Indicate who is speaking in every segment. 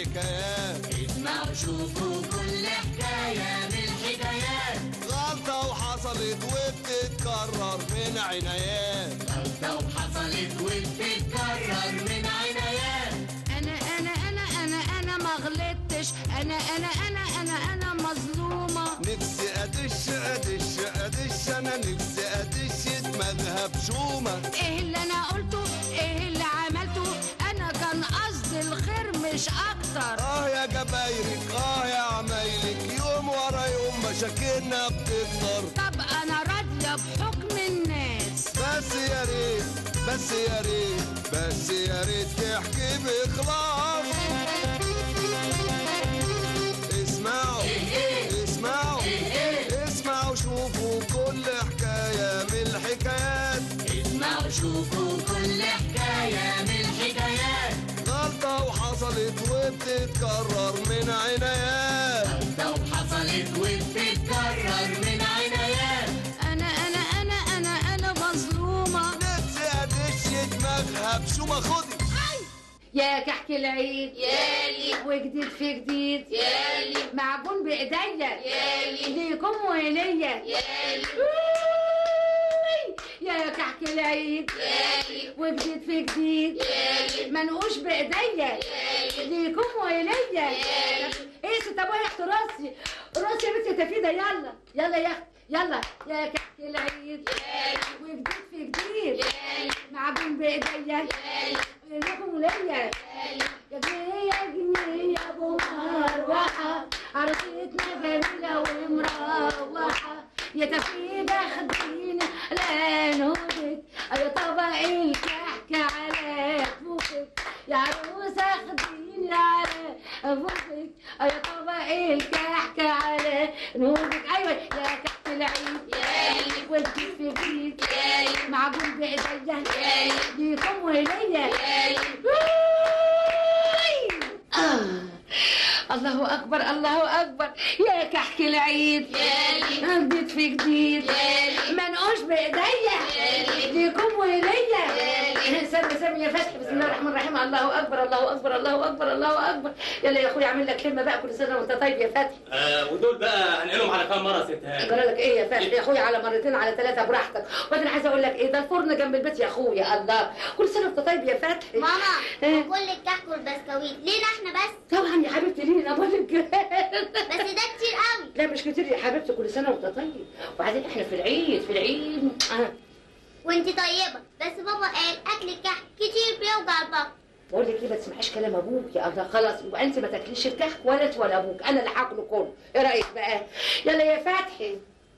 Speaker 1: الحكايات
Speaker 2: اسمعوا شوفوا كل حكاية من الحكايات
Speaker 1: غلطة وحصلت وبتتكرر من عنايات
Speaker 2: غلطة وحصلت وبتتكرر من عنايات
Speaker 3: انا انا انا انا انا ما غلطتش انا انا انا انا انا مظلومه
Speaker 1: نفسي ادش ادش ادش انا نفسي ادش دماغها بشومة
Speaker 3: ايه اللي انا قلته ايه اللي عملته انا كان قصدي الخير مش اكتر
Speaker 1: اه يا جبايرك اه يا عمايلك يوم ورا يوم مشاكلنا بتكتر
Speaker 3: طب انا راضيه بحكم الناس
Speaker 1: بس يا ريت بس يا ريت بس يا ريت تحكي بإخلاص اسمعوا اسمعوا اسمعوا شوفوا كل حكاية من الحكايات
Speaker 2: اسمعوا شوفوا كل حكاية من الحكايات
Speaker 1: غلطة وحصلت وبتتكرر من عنايات
Speaker 2: غلطة وحصلت وبتتكرر من عنايات
Speaker 3: انا انا انا انا انا مظلومه
Speaker 1: نفسي ادش دماغها بشومة خدي
Speaker 3: يا كحك العيد
Speaker 2: يالي
Speaker 3: وجديد في جديد
Speaker 2: يالي
Speaker 3: معجون بايديا
Speaker 2: يالي
Speaker 3: ليكم وليا
Speaker 2: يالي
Speaker 3: أوي! يا كحك العيد
Speaker 2: يالي
Speaker 3: وجديد في جديد
Speaker 2: يالي
Speaker 3: منقوش بايديا ليكم وليا ايه ست ابويا يا اخت راسي راسي يا بنتي يا تفيده يلا يلا يا اخت يلا يا كحك العيد وجديد في جديد معجون بايديا ليكم وليا يا جنيه يا جنيه يا ابو مروحه عروستنا جميله ومروحه يا تفيده خدينا لا نودك يا طبق الكحك على فوقك يا عروسه خديني على فوقك يا طبق الكحك على نودك ايوه يا كحك العيد يا والجيب في جيد يا معجون بايديا يا ليكم وليا آه. الله اكبر الله اكبر يا كحك العيد يا جديد في جديد منقوش بايديا ليكم وليا سامي سامي يا فتحي بسم الله الرحمن الرحيم الله اكبر الله اكبر الله اكبر الله اكبر يلا يا اخويا اعمل لك كلمه بقى كل سنه وانت طيب يا فتحي
Speaker 4: آه ودول بقى هنقلهم على كام مره يا ست هاني
Speaker 3: جرى لك ايه يا فتحي يا اخويا على مرتين على ثلاثه براحتك وبعدين عايزه اقول لك ايه ده الفرن جنب البيت يا اخويا الله كل سنه وانت طيب يا فتحي
Speaker 5: ماما
Speaker 3: إيه؟
Speaker 5: كل الكحك والبسكويت لينا احنا بس
Speaker 3: طبعا يا حبيبتي لينا بقول لك
Speaker 5: بس ده كتير قوي
Speaker 3: لا مش كتير يا حبيبتي كل سنه وانت طيب وبعدين احنا في العيد في العيد آه.
Speaker 5: وانت طيبه بس بابا قال اكل الكحك كتير بيوجع البطن
Speaker 3: بقول لك ايه ما تسمعيش كلام ابوك يا الله خلاص يبقى انت ما تاكليش الكحك ولا انت ولا ابوك انا اللي هاكله كله ايه رايك بقى يلا يا فتحي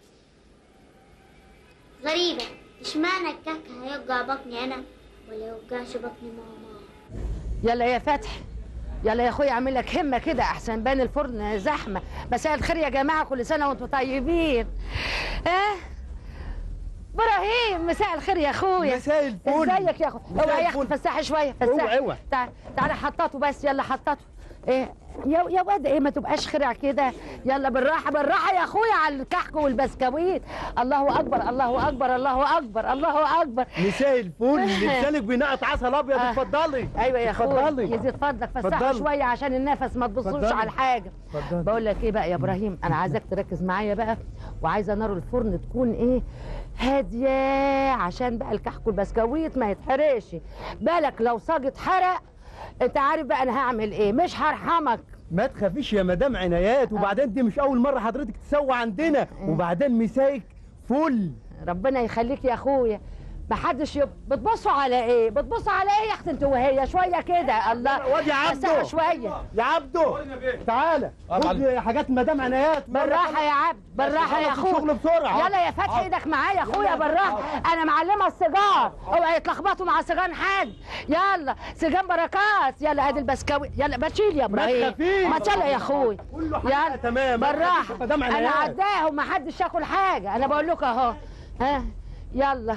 Speaker 5: غريبه اشمعنى الكحك هيوجع بطني انا ولا يوجعش بطن ماما
Speaker 3: يلا يا فتحي يلا يا اخويا اعمل لك همه كده احسن بان الفرن زحمه مساء الخير يا جماعه كل سنه وانتم طيبين اه ابراهيم مساء الخير يا اخويا
Speaker 6: مساء الفل.
Speaker 3: ازيك يا اخويا
Speaker 6: مساء
Speaker 3: اوعى يا اختي
Speaker 6: الفل.
Speaker 3: فسحي شويه
Speaker 6: اوعى،
Speaker 3: فسحي
Speaker 6: اوعى.
Speaker 3: تعال تعالى حطاته بس يلا حطاته ايه يا يا واد ايه ما تبقاش خرع كده يلا بالراحه بالراحه يا اخويا على الكحك والبسكويت الله اكبر الله اكبر الله اكبر الله اكبر
Speaker 6: مساء الفل لسانك بينقط عسل ابيض
Speaker 3: آه.
Speaker 6: اتفضلي
Speaker 3: ايوه يا اخويا
Speaker 6: اتفضلي
Speaker 3: يزيد فضلك فسحوا
Speaker 6: اتفضلي.
Speaker 3: شويه عشان النفس ما تبصوش
Speaker 6: اتفضلي.
Speaker 3: على الحاجه
Speaker 6: اتفضلي.
Speaker 3: بقول لك ايه بقى يا ابراهيم انا عايزك تركز معايا بقى وعايزه نار الفرن تكون ايه هاديه عشان بقى الكحك والبسكويت ما يتحرقش بالك لو صاج اتحرق انت عارف بقى انا هعمل ايه مش هرحمك
Speaker 6: ما تخافيش يا مدام عنايات وبعدين دي مش اول مره حضرتك تسوي عندنا وبعدين مسايك فل
Speaker 3: ربنا يخليك يا اخويا ما حدش يب... بتبصوا على ايه بتبصوا على ايه يا اختي انت وهي شويه كده الله
Speaker 6: واد يا عبدو.
Speaker 3: فسحوا شويه
Speaker 6: يا عبدو تعالى خد حاجات مدام عنايات
Speaker 3: بالراحة يا عبد بالراحة يا
Speaker 6: خلص
Speaker 3: اخويا
Speaker 6: الشغل بسرعة.
Speaker 3: يلا يا فتحي ايدك معايا يا اخويا بالراحة انا معلمة السيجار اوعى يتلخبطوا مع سيجان حد يلا سيجان بركات يلا ادي البسكويت يلا بتشيل يا ابراهيم
Speaker 6: تخافيش.
Speaker 3: ما تشيل يا اخويا
Speaker 6: كله حاجة
Speaker 3: يلا
Speaker 6: تمام. ما
Speaker 3: بالراحة
Speaker 6: تخافيش مدام
Speaker 3: انا
Speaker 6: عنايات.
Speaker 3: عداهم ما حدش ياكل حاجة انا بقول لكم اهو ها يلا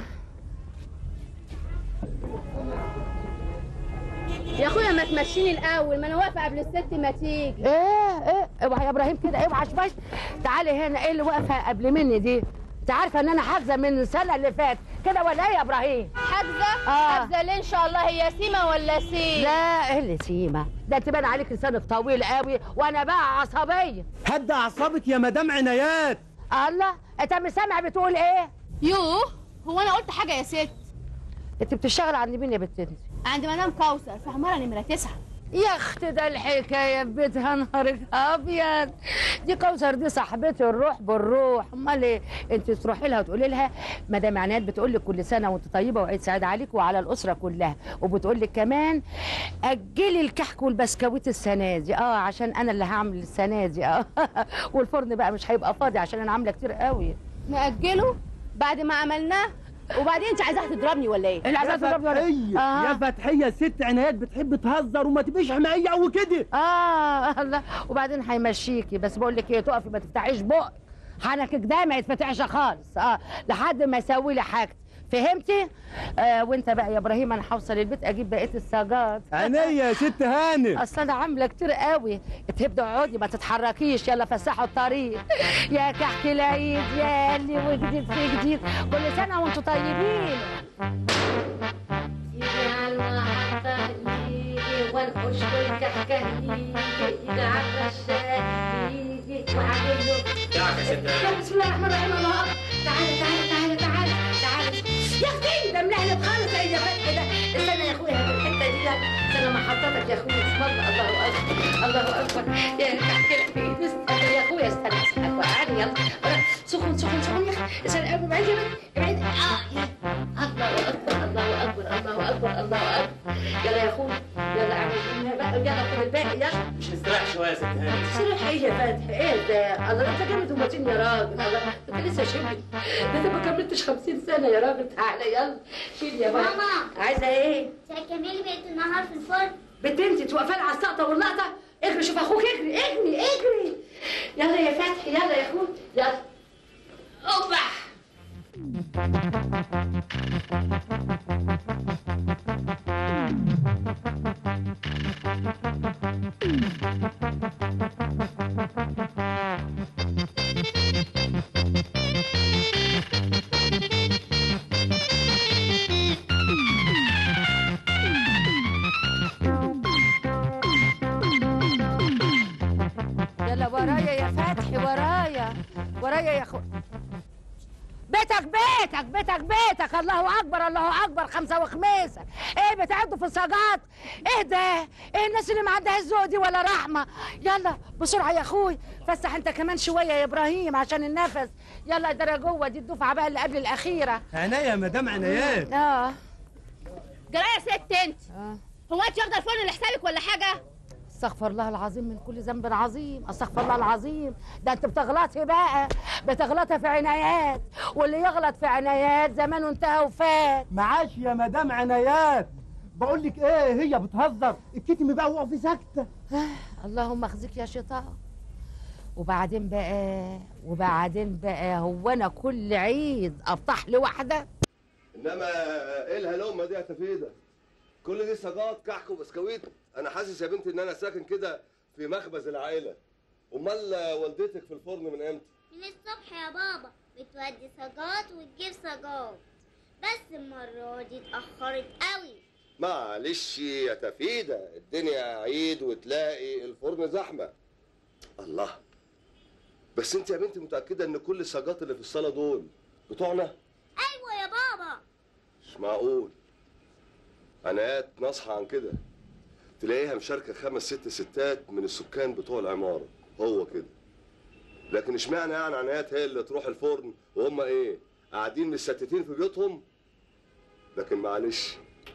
Speaker 7: يا اخويا ما تمشيني الاول ما انا واقفه قبل الست ما تيجي
Speaker 3: ايه ايه اوعى يا ابراهيم كده اوعى شوية تعالي هنا ايه اللي واقفة قبل مني دي انت عارفه ان انا حاجزه من السنه اللي فاتت كده ولا ايه يا ابراهيم
Speaker 7: حاجزه
Speaker 3: آه.
Speaker 7: حاجزه ليه ان شاء الله هي سيما ولا سي
Speaker 3: لا ايه اللي سيما ده تبان عليك لسانك طويل قوي وانا بقى عصبيه
Speaker 6: هدى اعصابك يا مدام عنايات
Speaker 3: الله انت مش سامع بتقول ايه
Speaker 7: يوه هو انا قلت حاجه يا ست
Speaker 3: انت بتشتغل عند مين يا بنت انت
Speaker 7: عند مدام كوثر في عماره نمره تسعه
Speaker 3: يا اخت ده الحكايه في بيتها نهارك ابيض دي كوثر دي صاحبتي الروح بالروح امال ايه انت تروحي لها وتقولي لها مدام عناد بتقول لك كل سنه وانت طيبه وعيد سعيد عليك وعلى الاسره كلها وبتقول لك كمان اجلي الكحك والبسكويت السنه دي اه عشان انا اللي هعمل السنه دي اه والفرن بقى مش هيبقى فاضي عشان انا عامله كتير قوي
Speaker 7: ناجله بعد ما عملناه وبعدين انت عايزاها تضربني ولا ايه
Speaker 3: اللي
Speaker 6: يا
Speaker 3: عايزة تضربني ولا إيه؟
Speaker 6: فتحية
Speaker 3: آه.
Speaker 6: يا فتحية ست عنايات بتحب تهزر وما تبقيش حمائية قوي كده
Speaker 3: اه الله وبعدين هيمشيكي بس بقول لك ايه تقفي ما تفتحيش بقك حنكك ده ما يتفتحش خالص اه لحد ما اسوي لي حاجتي فهمتي؟ آه وانت بقى يا ابراهيم انا هوصل البيت اجيب بقيه السجاد
Speaker 6: عينيا يا ست هانم
Speaker 3: اصل انا عامله كتير قوي تبدا اقعدي ما تتحركيش يلا فسحوا الطريق يا كحك العيد يا اللي وجديد في جديد كل سنه وانتم طيبين يجي على المحطة يجي وانقش بالكحكة يجي يجي على الرشاق يجي وعامل له
Speaker 4: دعك يا ست
Speaker 3: يا بسم الله الرحمن الرحيم الله أكبر. تعالى تعالى تعالى تعالى تعالى يا اختي ده ملهلب خالص ايه يا فتح ده استنى يا اخويا في الحته دي لا استنى مع حضرتك يا اخويا اسم الله الله اكبر الله اكبر يا كحكي استنى يا اخويا استنى استنى وقعني يلا سخن سخن سخن يا اخي استنى ابعد ابعد ابعد اه الله اكبر الله اكبر الله اكبر الله اكبر يلا يا اخويا يلا اعمل منها بقى يلا خد الباقي يلا
Speaker 4: مش نستريح شويه يا ست هاني
Speaker 3: صراحة ايه يا فتح ايه ده الله انت جامد ومتين يا راجل الله انت لسه شبل ده انت ما كملتش 50 سنة يا راجل تعالى يلا شيل يا بابا
Speaker 5: ماما.
Speaker 3: عايزة ايه؟
Speaker 5: هتكملي بقية النهار في الفرن
Speaker 3: بنت انت توقفي على السقطة واللقطة اجري شوف اخوك اجري اجري اجري يلا يا فتحي يلا يا اخوي يلا اوبا يلا ورايا يا فتحي ورايا ورايا يا اخو بيتك بيتك بيتك بيتك الله اكبر الله اكبر خمسه وخميسه ايه بتعدوا في الصاجات ايه ده ايه الناس اللي ما عندها الذوق دي ولا رحمه يلا بسرعه يا اخوي فسح انت كمان شويه يا ابراهيم عشان النفس يلا ده جوه دي الدفعه بقى اللي قبل الاخيره
Speaker 6: عينيا يا مدام عنايات
Speaker 3: اه
Speaker 7: جرايه يا ست انت
Speaker 3: اه
Speaker 7: هو انت واخده الفرن لحسابك ولا حاجه
Speaker 3: استغفر الله العظيم من كل ذنب عظيم استغفر الله العظيم ده انت بتغلطي بقى بتغلطي في عنايات واللي يغلط في عنايات زمانه انتهى وفات
Speaker 6: معاش يا مدام عنايات بقول لك ايه هي بتهزر الكتم بقى وقفي ساكته
Speaker 3: اللهم اخزيك يا شيطان وبعدين بقى وبعدين بقى هو انا كل عيد افتح لي واحده
Speaker 1: انما ايه الهلومه دي يا تفيده كل دي سجات كحك وبسكويت انا حاسس يا بنتي ان انا ساكن كده في مخبز العائله امال والدتك في الفرن من امتى
Speaker 5: من الصبح يا بابا بتودي سجات وتجيب سجات بس المرة دي اتأخرت قوي
Speaker 1: معلش يا تفيده الدنيا عيد وتلاقي الفرن زحمه الله بس انت يا بنتي متاكده ان كل السجات اللي في الصاله دول بتوعنا
Speaker 5: أيوة يا بابا
Speaker 1: مش معقول عنايات ناصحة عن كده تلاقيها مشاركة خمس ست ستات من السكان بتوع العمارة هو كده لكن اشمعنى يعني عنايات هي اللي تروح الفرن وهم ايه قاعدين مستتتين في بيوتهم لكن معلش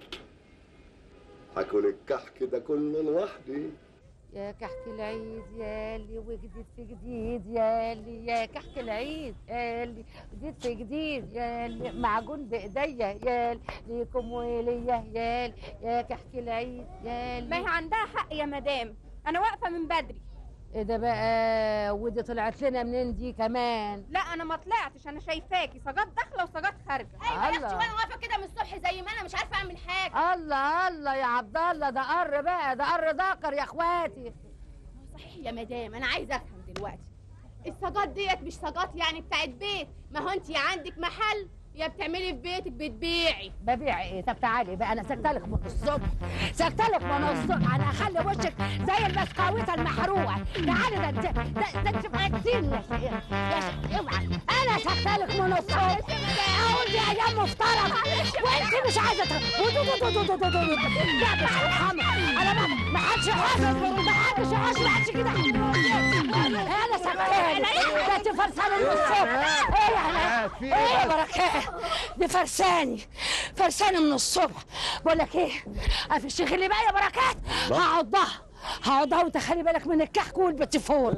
Speaker 1: هاكل الكحك ده كله لوحدي
Speaker 3: يا كحك العيد يا اللي وجديد في جديد يا اللي يا كحك العيد يا اللي جديد في جديد يا اللي معجون بايديا يا ليكم وليا يا اللي يا كحك العيد يا
Speaker 7: ما هي
Speaker 3: اللي
Speaker 7: عندها حق يا مدام انا واقفه من بدري
Speaker 3: ايه ده بقى ودي طلعت لنا منين دي كمان
Speaker 7: لا انا ما طلعتش انا شايفاكي سجات داختله وسجات خارجه
Speaker 3: ايوه يا أختي، وأنا
Speaker 7: واقفه كده من الصبح زي ما انا مش عارفه اعمل حاجه
Speaker 3: الله الله يا عبد الله ده قر بقى ده قر ذكر يا اخواتي
Speaker 7: صحيح يا مدام انا عايزه افهم دلوقتي السجات ديت مش سجات يعني بتاعت بيت ما هو انت عندك محل يا بتعملي في بيتك بتبيعي
Speaker 3: ببيع ايه طب تعالي بقى انا سكتلك من الصبح سكتلك من الصبح انا هخلي وشك زي البسكويته المحروقه تعالي ده انت ده ده انت فاكتين يا شيخ يا شيخ اوعى انا سكتلك من الصبح اقول دي ايام مفترض وانت مش عايزه ت- ودو دو دو دو دو دو دو دو. لا مش هتحمل انا ما ما حدش يحاسب ما حدش يحاسب ما حدش كده انا سكتلك ده انت فرسانه من الصبح ايه يعني ايه يا بركات دي فرساني فرساني من الصبح بقول لك ايه افشخلي بقى يا بركات هعضها هعضها وانت خلي بالك من الكحك والبتيفور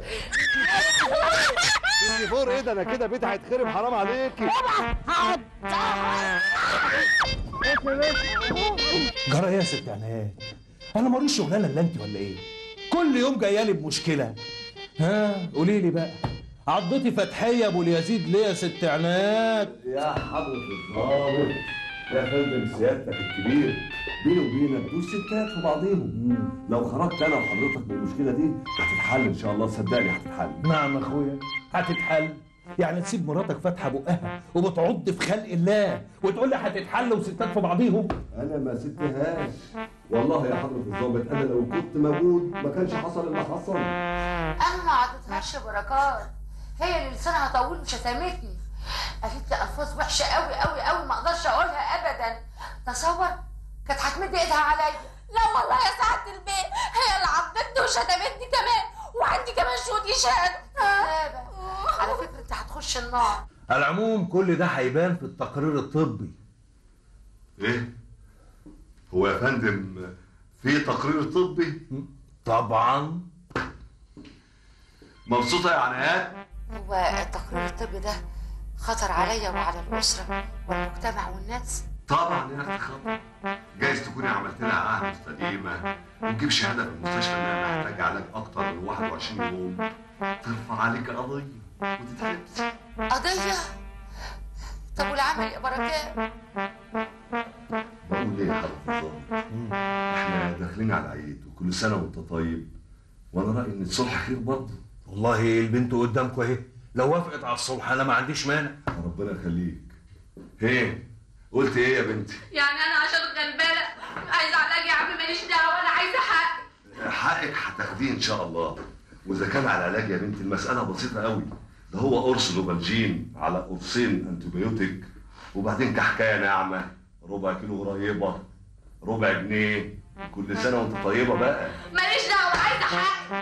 Speaker 1: فور ايه ده انا كده بيتي هيتخرب حرام عليكي
Speaker 3: اوعى هعضها
Speaker 8: جرى ايه يا ست عناد انا ماليش شغلانه الا انت ولا ايه كل يوم جايه لي بمشكله ها قولي لي بقى عضتي فتحيه ابو اليزيد ليه يا ست عناد
Speaker 1: يا حضرة الضابط يا فندم سيادتك الكبير بيني وبينك دول ستات في بعضيهم لو خرجت انا وحضرتك من المشكله دي هتتحل ان شاء الله صدقني هتتحل
Speaker 8: نعم يا اخويا هتتحل يعني تسيب مراتك فاتحه بقها وبتعض في خلق الله وتقول لي هتتحل وستات في بعضيهم
Speaker 1: انا ما سبتهاش والله يا حضرة الضابط انا لو كنت موجود ما كانش حصل اللي حصل
Speaker 3: انا ما عضتهاش يا بركات هي اللي لسانها طويل وشتمتني قالت لي الفاظ وحشه قوي قوي قوي ما اقدرش اقولها ابدا تصور كانت هتمد ايدها عليا
Speaker 9: لا والله يا سعادة البيت هي اللي عضتني وشتمتني كمان وعندي كمان شهود يشهد
Speaker 3: غابة. على فكره انت هتخش النار
Speaker 8: على العموم كل ده هيبان في التقرير الطبي
Speaker 1: ايه هو يا فندم في تقرير طبي
Speaker 8: طبعا
Speaker 1: مبسوطه يا عنايات
Speaker 3: هو التقرير الطبي ده خطر عليا وعلى الاسره والمجتمع والناس
Speaker 1: طبعا يا اختي خطر جايز تكوني عملت لها عهد مستديمه وتجيب شهاده في المستشفى انها محتاجه علاج اكتر من 21 يوم ترفع عليك قضيه وتتحبس
Speaker 3: قضيه طب والعمل يا بركات
Speaker 1: بقول ايه يا حضرة الضابط احنا داخلين على العيد وكل سنه وانت طيب وانا رايي ان الصلح خير برضه
Speaker 8: والله البنت قدامكم اهي لو وافقت على الصبح انا ما عنديش مانع
Speaker 1: ربنا يخليك هي قلت ايه يا بنتي
Speaker 9: يعني انا عشان غلبانه عايزه علاج يا عم ماليش دعوه انا عايزه حق
Speaker 1: حقك هتاخديه ان شاء الله واذا كان على علاج يا بنتي المساله بسيطه قوي ده هو قرص لوبالجين على قرصين انتيبيوتيك وبعدين كحكايه ناعمه ربع كيلو غريبه ربع جنيه كل سنه وانت طيبه بقى
Speaker 9: ماليش دعوه عايزه حق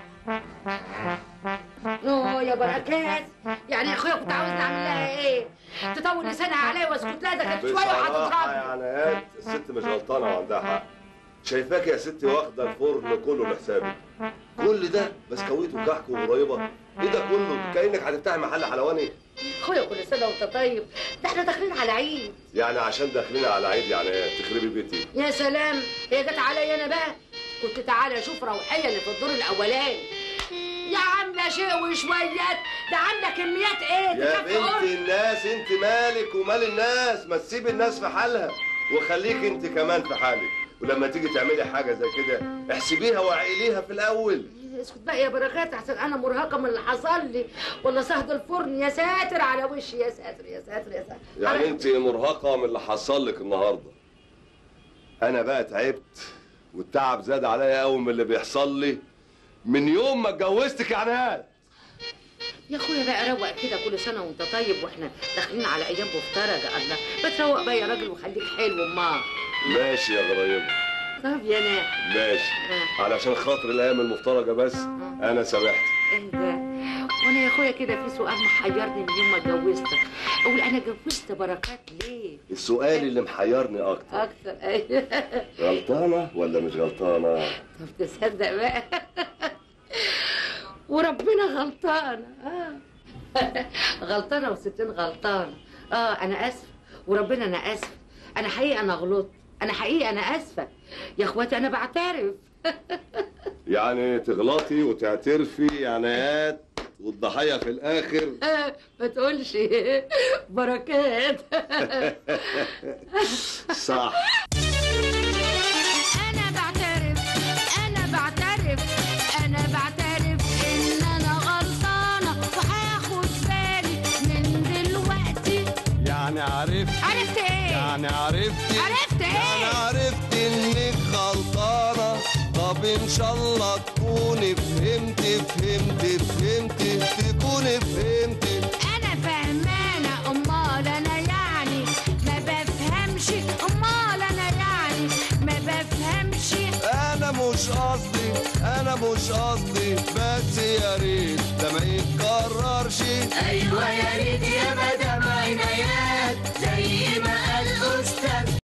Speaker 3: اوه يا بركات يعني يا اخويا كنت عاوز نعمل لها ايه تطول لسانها عليا واسكت لها ده كانت شويه وهتضربني
Speaker 1: يعني الست مش غلطانه وعندها حق شايفاك يا ستي واخده الفرن كله لحسابك كل ده بسكويت وكحك وغريبه ايه ده كله كانك هتفتحي محل حلواني
Speaker 3: اخويا كل سنه وانت طيب ده احنا داخلين على عيد
Speaker 1: يعني عشان داخلين على عيد يعني تخربي بيتي
Speaker 3: يا سلام هي جت عليا انا بقى كنت تعالى شوف روحيه اللي في الدور الاولاني يا عامله شيء وشويات ده عامله كميات ايه
Speaker 1: يا
Speaker 3: تكفي
Speaker 1: بنت
Speaker 3: قرص.
Speaker 1: الناس انت مالك ومال الناس ما تسيب الناس في حالها وخليك انت كمان في حالك ولما تيجي تعملي حاجه زي كده احسبيها وعقليها في الاول
Speaker 3: اسكت بقى يا بركات احسن انا مرهقه من اللي حصل لي ولا صهد الفرن يا ساتر على وشي يا ساتر يا ساتر يا ساتر
Speaker 1: يعني
Speaker 3: أنا-
Speaker 1: انت مرهقه من اللي حصل لك النهارده انا بقى تعبت والتعب زاد عليا قوي من اللي بيحصل لي من يوم ما اتجوزتك يا عناد
Speaker 3: يا اخويا بقى روق كده كل سنه وانت طيب واحنا داخلين على ايام مفترجه الله بتروق بقى يا راجل وخليك حلو امال
Speaker 1: ماشي يا غرايبه
Speaker 3: طب يا ناس
Speaker 1: ماشي علشان خاطر الايام المفترجه بس انا سامحت
Speaker 3: ايه ده وانا يا اخويا كده في سؤال محيرني من يوم ما اتجوزتك اقول انا جوزت بركات ليه
Speaker 1: السؤال اللي محيرني اكتر
Speaker 3: اكتر ايوه
Speaker 1: غلطانه ولا مش غلطانه
Speaker 3: طب تصدق بقى وربنا غلطانه اه غلطانه وستين غلطانه اه انا اسفه وربنا انا اسفه انا حقيقه انا غلطت انا حقيقه انا اسفه يا اخواتي انا بعترف
Speaker 1: يعني تغلطي وتعترفي عنايات والضحيه في الاخر
Speaker 3: ما تقولش بركات
Speaker 1: صح
Speaker 3: انا بعترف انا بعترف انا بعترف ان انا غلطانه وهاخد
Speaker 1: عرفت
Speaker 7: عرفت ايه
Speaker 1: يعني عرفت
Speaker 7: عرفت
Speaker 1: يعني
Speaker 7: ايه
Speaker 1: عرفت انك غلطانة طب ان شاء الله تكوني فهمت فهمت فهمت تكوني فهمت
Speaker 3: انا فهمانه امال انا يعني ما بفهمش امال انا يعني ما بفهمش
Speaker 1: انا مش قصدي انا مش قصدي بس يا ريت ده ما يتكررش
Speaker 2: ايوه يا ريت يا مدام عنايات زي ما قال استاذ